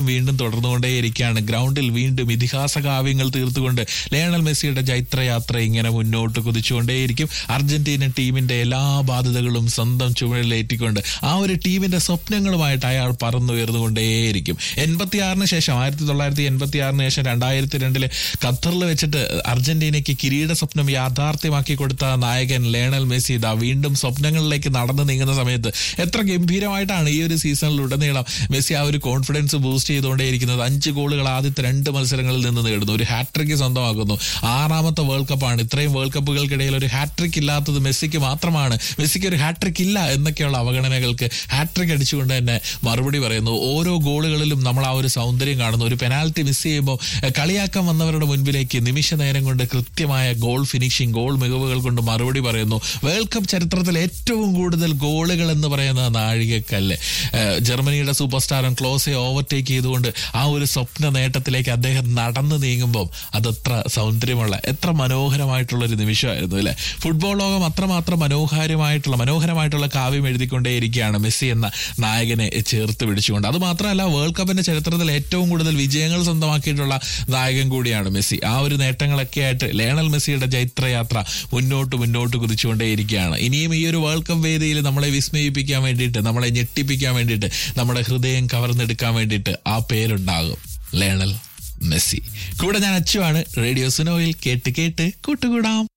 വീണ്ടും തുടർന്നുകൊണ്ടേയിരിക്കുകയാണ് ഗ്രൗണ്ടിൽ വീണ്ടും ഇതിഹാസ കാവ്യങ്ങൾ തീർത്തുകൊണ്ട് ലയണൽ മെസ്സിയുടെ ജൈത്രയാത്ര ഇങ്ങനെ മുന്നോട്ട് കുതിച്ചുകൊണ്ടേയിരിക്കും അർജന്റീന ടീമിന്റെ എല്ലാ ബാധ്യതകളും സ്വന്തം ചുമലിലേറ്റിക്കൊണ്ട് ആ ഒരു ടീമിന്റെ സ്വപ്നങ്ങളുമായിട്ട് അയാൾ പറന്നുയർന്നുകൊണ്ടേയിരിക്കും എൺപത്തിയാറിന് ശേഷം ആയിരത്തി തൊള്ളായിരത്തി എൺപത്തി ആറിന് ശേഷം രണ്ടായിരത്തി രണ്ടില് ഖത്തറിൽ വെച്ചിട്ട് അർജന്റീനയ്ക്ക് കിരീട സ്വപ്നം യാഥാർത്ഥ്യമാക്കി കൊടുത്ത നായകൻ ലയണൽ മെസ്സി ഇതാ വീണ്ടും സ്വപ്നങ്ങളിലേക്ക് നടന്നു നീങ്ങുന്ന സമയത്ത് എത്ര ഗംഭീരമായിട്ടാണ് ഈ ഒരു സീസണിലുടനീളം മെസ്സി ആ ഒരു കോൺഫിഡൻസ് ബൂസ്റ്റ് ചെയ്തുകൊണ്ടേയിരിക്കുന്നത് അഞ്ച് ഗോളുകൾ ആദ്യത്തെ രണ്ട് മത്സരങ്ങളിൽ നിന്ന് നേടുന്നു ഒരു ഹാട്രിക്ക് സ്വന്തമാക്കുന്നു ആറാമത്തെ വേൾഡ് കപ്പാണ് ഇത്രയും വേൾഡ് കപ്പുകൾക്കിടയിൽ ഒരു ഹാട്രിക് ഇല്ലാത്തത് മെസ്സിക്ക് മാത്രമാണ് മെസ്സിക്ക് ഒരു ഹാട്രിക് ഇല്ല എന്നൊക്കെയുള്ള അവഗണനകൾക്ക് ഹാട്രിക് അടിച്ചുകൊണ്ട് തന്നെ മറുപടി പറയുന്നു ഓരോ ഗോളുകളിലും നമ്മൾ ആ ഒരു സൗന്ദര്യം കാണുന്നു ഒരു പെനാൽറ്റി മിസ് ചെയ്യുമ്പോൾ എഹ്, കളിയാക്കാൻ വന്നവരുടെ മുൻപിലേക്ക് നിമിഷ നേരം കൊണ്ട് കൃത്യമായ ഗോൾ ഫിനിഷിംഗ് ഗോൾ മികവുകൾ കൊണ്ട് മറുപടി പറയുന്നു വേൾഡ് കപ്പ് ചരിത്രത്തിൽ ഏറ്റവും കൂടുതൽ ഗോളുകൾ എന്ന് പറയുന്ന നാഴികക്കല്ല് ഏഹ്, ജർമ്മനിയുടെ സൂപ്പർ സ്റ്റാറും ക്ലോസെ ഓവർടേക്ക് ചെയ്തുകൊണ്ട് ആ ഒരു സ്വപ്ന നേട്ടത്തിലേക്ക് അദ്ദേഹം നടന്നു നീങ്ങുമ്പോൾ അതെത്ര സൗന്ദര്യമുള്ള എത്ര മനോഹരമായിട്ടുള്ള ഒരു നിമിഷമായിരുന്നു അല്ലെ ഫുട്ബോൾ ലോകം അത്രമാത്രം മനോഹരമായിട്ടുള്ള മനോഹരമായിട്ടുള്ള കാവ്യം എഴുതിക്കൊണ്ടേയിരിക്കുകയാണ് മെസ്സി എന്ന നായകനെ ചേർത്ത് പിടിച്ചുകൊണ്ട് അത് മാത്രമല്ല വേൾഡ് കപ്പിന്റെ ചരിത്രത്തിൽ ഏറ്റവും കൂടുതൽ വിജയങ്ങൾ സ്വന്തമാക്കിയിട്ടുള്ള നായകൻ കൂടിയാണ് മെസ്സി ആ ഒരു നേട്ടങ്ങളൊക്കെ ആയിട്ട് ലയണൽ മെസ്സിയുടെ ജൈത്രയാത്ര മുന്നോട്ട് മുന്നോട്ട് കുതിച്ചുകൊണ്ടേയിരിക്കുകയാണ് ഇനിയും ഈ ഒരു വേൾഡ് കപ്പ് വേദിയിൽ നമ്മളെ വിസ്മയിപ്പിക്കാൻ വേണ്ടിയിട്ട് നമ്മളെ ഞെട്ടിപ്പിക്കാൻ വേണ്ടിയിട്ട് നമ്മുടെ ഹൃദയം കവർന്നെടുക്കാൻ വേണ്ടിയിട്ട് ആ പേരുണ്ടാകും ലയണൽ മെസ്സി കൂടെ ഞാൻ അച്ചുവാണ് റേഡിയോ സുനോയിൽ കേട്ട് കേട്ട് കൂട്ടുകൂടാം